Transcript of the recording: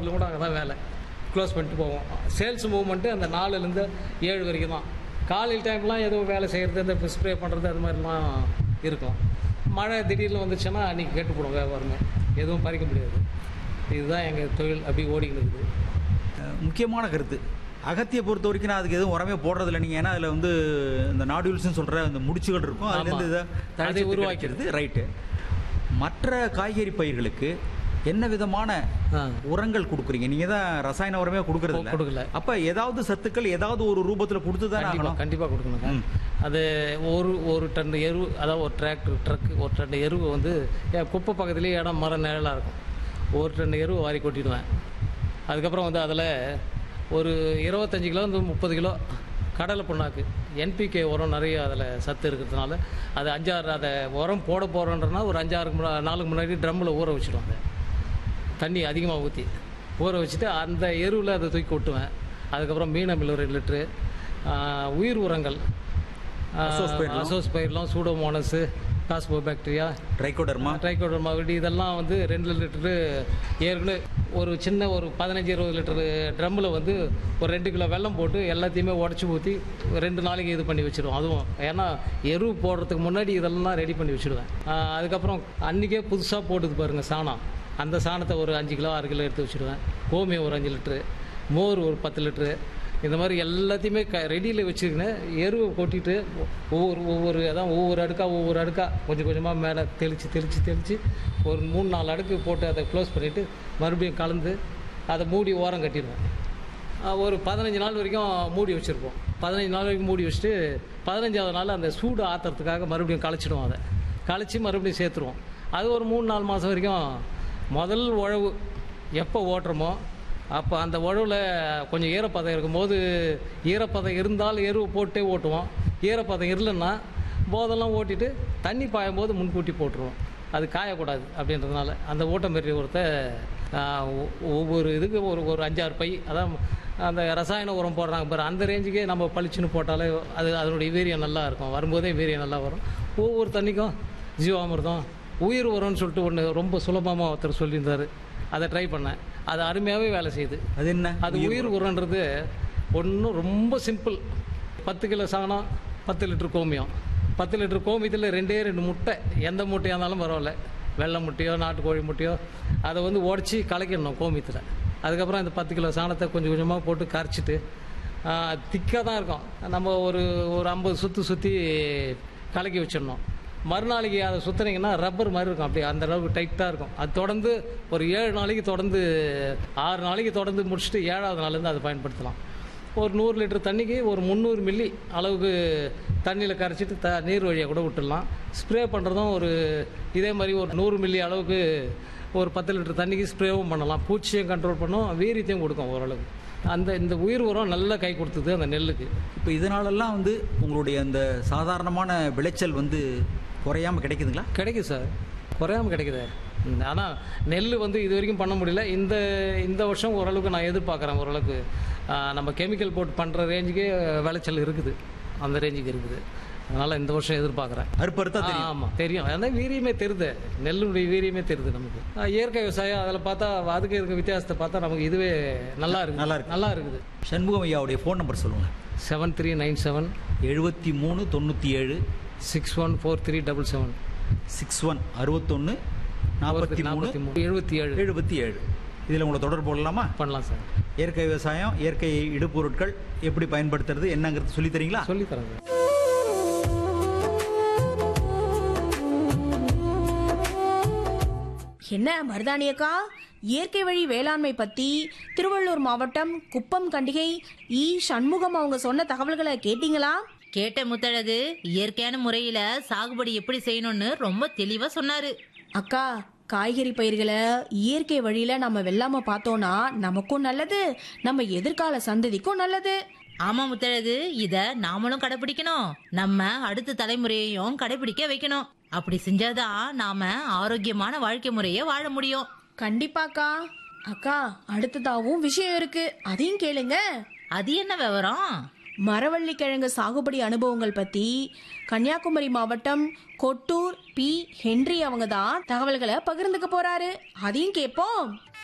வரலும் கூட அங்கே தான் வேலை க்ளோஸ் பண்ணிட்டு போவோம் சேல்ஸ் மூவ்மெண்ட்டு அந்த நாலுலேருந்து ஏழு வரைக்கும் தான் காலையில் டைம்லாம் ஏதோ வேலை செய்கிறது இந்த ஸ்ப்ரே பண்ணுறது அது மாதிரிலாம் இருக்கும் மழை திடீர்னு வந்துச்சுன்னா அன்றைக்கி கெட்டு போடும் வியாபாரமே எதுவும் பறிக்க முடியாது இதுதான் எங்கள் தொழில் அப்படி ஓடிக்கிட்டு இருக்குது அஹ், முக்கியமான கருத்து அகத்தியை பொறுத்த வரைக்கும் நான் அதுக்கு எதுவும் உரமே போடுறதில்ல நீங்கள் ஏன்னா அதில் வந்து இந்த நாடியூல்ஸ்னு சொல்கிற அந்த முடிச்சுகள் இருக்கும் அதுலேருந்து இதை அதை தழைச்சத்து உருவாக்கிறது. கிடைக்கிறது ரைட்டு மற்ற காய்கறி பயிர்களுக்கு என்ன விதமான ஆ உரங்கள் கொடுக்குறீங்க நீங்கள் தான் ரசாயன உரமே கொடுக்கறது இல்ல. கொடுக்கல. அப்போ ஏதாவது சத்துக்கள் ஏதாவது ஒரு ரூபத்தில் கொடுத்து தான் கண்டிப்பாக ஆகணும் கண்டிப்பாக கொடுக்கணுங்க அது ஒரு ஒரு டன் எரு அதாவது ஒரு டிராக்டர் ட்ரக்கு ஒரு டன் எருவு வந்து என் குப்பை பக்கத்துலேயே இடம் மரம் நிழலாக இருக்கும் ஒரு டன் எருவு வாரி கொட்டிடுவேன் அதுக்கப்புறம் வந்து அதில் ஒரு இருபத்தஞ்சி கிலோ வந்து முப்பது கிலோ கடலை புண்ணாக்கு என்பிகே உரம் நிறைய அதில் சத்து இருக்கிறதுனால அது அஞ்சாறு அதை உரம் போட போகிறோன்றனா ஒரு அஞ்சாறு முன்னா- நாளுக்கு முன்னாடி ட்ரம்மில் ஊற வச்சுடுவாங்க தண்ணி அதிகமாக ஊற்றி ஊற வச்சுட்டு அந்த எருவில் அதை தூக்கி கொட்டுவேன் அதுக்கப்புறம் மீனமில் ஒரு லிட்ரு ஆஹ், உயிர் உரங்கள் அசோஸ்பைர்லாம். அசோஸ் பயிரெலாம் pseudomonas phosphobacteria trichoderma trichoderma viride இதெல்லாம் வந்து ரெண்டு லிட்டரு ஏற்கனவே ஒரு சின்ன ஒரு பதினஞ்சு இருபது லிட்டரு ட்ரம்மில் வந்து ஒரு ரெண்டு கிலோ வெல்லம் போட்டு எல்லாத்தையுமே உடச்சி ஊற்றி ரெண்டு நாளைக்கு இது பண்ணி வச்சிருவோம் அதுவும் ஏன்னா எரு போடுறதுக்கு முன்னாடி இதெல்லாம் ரெடி பண்ணி வச்சுடுவேன் ஆஹ் அதுக்கப்புறம் அன்றைக்கே புதுசாக போட்டுது பாருங்கள் சாணம் அந்த சாணத்தை ஒரு அஞ்சு கிலோ ஆறு கிலோ எடுத்து வச்சுடுவேன் கோமியம் ஒரு அஞ்சு லிட்ரு மோர் ஒரு பத்து லிட்ரு இந்த மாதிரி எல்லாத்தையுமே க ரெடியில் வச்சுக்கினேன் எருவை கொட்டிட்டு ஒவ்வொரு ஒவ்வொரு அதான் ஒவ்வொரு அடுக்கா ஒவ்வொரு அடுக்கா கொஞ்சம் கொஞ்சமாக மேலே தெளித்து தெளித்து தெளித்து ஒரு மூணு நாலு அடுக்கு போட்டு அதை க்ளோஸ் பண்ணிவிட்டு மறுபடியும் கலந்து அதை மூடி ஓரம் கட்டிடுவேன் ஆஹ் ஒரு பதினஞ்சு நாள் வரைக்கும் மூடி வச்சுருப்போம் பதினஞ்சு நாள் வரைக்கும் மூடி வச்சுட்டு பதினஞ்சாவது நாள் அந்த சூடு ஆற்றுறதுக்காக மறுபடியும் களைச்சிடுவோம் அதை களைச்சி மறுபடியும் சேர்த்துருவோம் அது ஒரு மூணு நாலு மாதம் வரைக்கும் முதல் உழவு எப்போ ஓட்டுறோமோ அப்போ அந்த உழவில் கொஞ்சம் ஈரப்பதம் இருக்கும்போது ஈரப்பதம் இருந்தால் எருவு போட்டே ஓட்டுவோம் ஈரப்பதம் இல்லைன்னா போதெல்லாம் ஓட்டிட்டு தண்ணி பாயும் போது முன்கூட்டி போட்டுருவோம் அது காயக்கூடாது அப்படின்றதுனால அந்த ஓட்டமெரி உரத்தை ஆஹ், ஒ- ஒவ்வொரு இதுக்கு ஒரு ஒரு அஞ்சாறு பை அதான் அந்த ரசாயன உரம் போடுறாங்க பாரு அந்த ரேஞ்சுக்கே நம்ம பளிச்சுன்னு போட்டாலே அது அதனுடைய வீரியம் நல்லா இருக்கும் வரும்போதே வீரியம் நல்லா வரும் ஒவ்வொரு தண்ணிக்கும் ஜீவாமிர்தம் உயிர் உரம்னு சொல்லிட்டு ஒன்று ரொம்ப சுலபமாக ஒருத்தர் சொல்லியிருந்தார் அதை ட்ரை பண்ணேன் அது அருமையாகவே வேலை செய்யுது அது என்ன அது உயிர் உரன்றது ஒன்றும் ரொம்ப சிம்பிள் பத்து கிலோ சாணம் பத்து லிட்டர் கோமியம் பத்து லிட்டர் கோமியத்தில் ரெண்டே ரெண்டு முட்டை எந்த முட்டையாக இருந்தாலும் பரவாயில்ல வெள்ளை முட்டையோ நாட்டுக்கோழி முட்டையோ அதை வந்து உடச்சி கலக்கிடணும் கோமியத்தில் அதுக்கப்புறம் இந்த பத்து கிலோ சாணத்தை கொஞ்சம் கொஞ்சமாக போட்டு கரைச்சிட்டு திக்காக தான் இருக்கும் நம்ம ஒரு ஒரு ஐம்பது சுற்றி சுற்றி கலக்கி வச்சிடணும் மறுநாளைக்கு அதை சுற்றுனீங்கன்னா ரப்பர் மாதிரி இருக்கும் அப்படியே அந்த அளவுக்கு டைட்டாக இருக்கும் அது தொடர்ந்து ஒரு ஏழு நாளைக்கு தொடர்ந்து ஆறு நாளைக்கு தொடர்ந்து முடிச்சுட்டு ஏழாவது நாள்லேருந்து அதை பயன்படுத்தலாம் ஒரு நூறு லிட்டர் தண்ணிக்கு ஒரு முந்நூறு மில்லி அளவுக்கு தண்ணியில் கரைச்சிட்டு த நீர் வழியாக கூட விட்டுடலாம் ஸ்ப்ரே பண்ணுறதும் ஒரு இதே மாதிரி ஒரு நூறு மில்லி அளவுக்கு ஒரு பத்து லிட்டர் தண்ணிக்கு ஸ்ப்ரேவும் பண்ணலாம் பூச்சியும் கண்ட்ரோல் பண்ணும் வீரியத்தையும் கொடுக்கும் ஓரளவுக்கு அந்த இந்த உயிர் உரம் நல்லா கை கொடுத்தது அந்த நெல்லுக்கு இப்போ இதனாலெல்லாம் வந்து உங்களுடைய அந்த சாதாரணமான விளைச்சல் வந்து குறையாம கிடைக்குதுங்களா கிடைக்குது சார் குறையாம கிடைக்குது ஆனால் நெல் வந்து இது வரைக்கும் பண்ண முடியல இந்த இந்த வருஷம் ஓரளவுக்கு நான் எதிர்பார்க்குறேன் ஓரளவுக்கு ஆ, நம்ம கெமிக்கல் போட்டு பண்ணுற ரேஞ்சுக்கே விளைச்சல் இருக்குது அந்த ரேஞ்சுக்கு இருக்குது அதனால் இந்த வருஷம் எதிர்பார்க்குறேன் அறுப்பறுத்தா தெரியும் ஆமாம் தெரியும் அதான் வீரியமே தெரியுது நெல்லுடைய வீரியமே தெரியுது நமக்கு ஆ, இயற்கை விவசாயம் அதில் பார்த்தா அதுக்கு இருக்க வித்தியாசத்தை பார்த்தா நமக்கு இதுவே நல்லா இருக்கு நல்லா இருக்கு. நல்லா இருக்குது சண்முகம் ஐயாவுடைய ஃபோன் நம்பர் சொல்லுங்க செவன் த்ரீ நைன் செவன் எழுபத்தி மூணு தொண்ணூற்றி ஏழு six one four three double seven six one அறுபத்தொன்று நாற்பத்தி மூணு நாற்பத்தி மூணு எழுபத்தி ஏழு எழுபத்தி ஏழு இதில் உங்களை தொடர்பு கொள்ளலாமா பண்ணலாம் சார் இயற்கை விவசாயம் இயற்கை இடுபொருட்கள் எப்படி பயன்படுத்துறது என்னங்கிறது சொல்லித் தரீங்களா சொல்லி தரேன் சார் என்ன மருதாணியக்கா இயற்கை வழி வேளாண்மை பத்தி திருவள்ளூர் மாவட்டம் குப்பம் கண்டிகை இ சண்முகம் அவங்க சொன்ன தகவல்களை கேட்டீங்களா கேட்ட முத்தழகு இயற்கையான முறையில சாகுபடி எப்படி செய்யணும்னு ரொம்ப தெளிவா சொன்னாரு அக்கா காய்கறி பயிர்களை இயற்கை வழியில நம்ம வெல்லாம பார்த்தோம்னா நமக்கும் நல்லது நம்ம எதிர்கால சந்ததிக்கும் நல்லது ஆமா முத்தழகு இத நாமளும் கடைபிடிக்கணும் நம்ம அடுத்த தலைமுறையையும் கடைபிடிக்க வைக்கணும் அப்படி செஞ்சாதான் நாம ஆரோக்கியமான வாழ்க்கை முறைய வாழ முடியும் கண்டிப்பாக்கா அக்கா அடுத்ததாவும் விஷயம் இருக்கு அதையும் கேளுங்க அது என்ன விவரம் மரவள்ளி கிழங்கு சாகுபடி அனுபவங்கள் பத்தி கன்னியாகுமரி மாவட்டம் கொட்டூர் பி ஹென்றி அவங்க தான் தகவல்களை பகிர்ந்துக்க போறாரு அதையும் கேட்போம்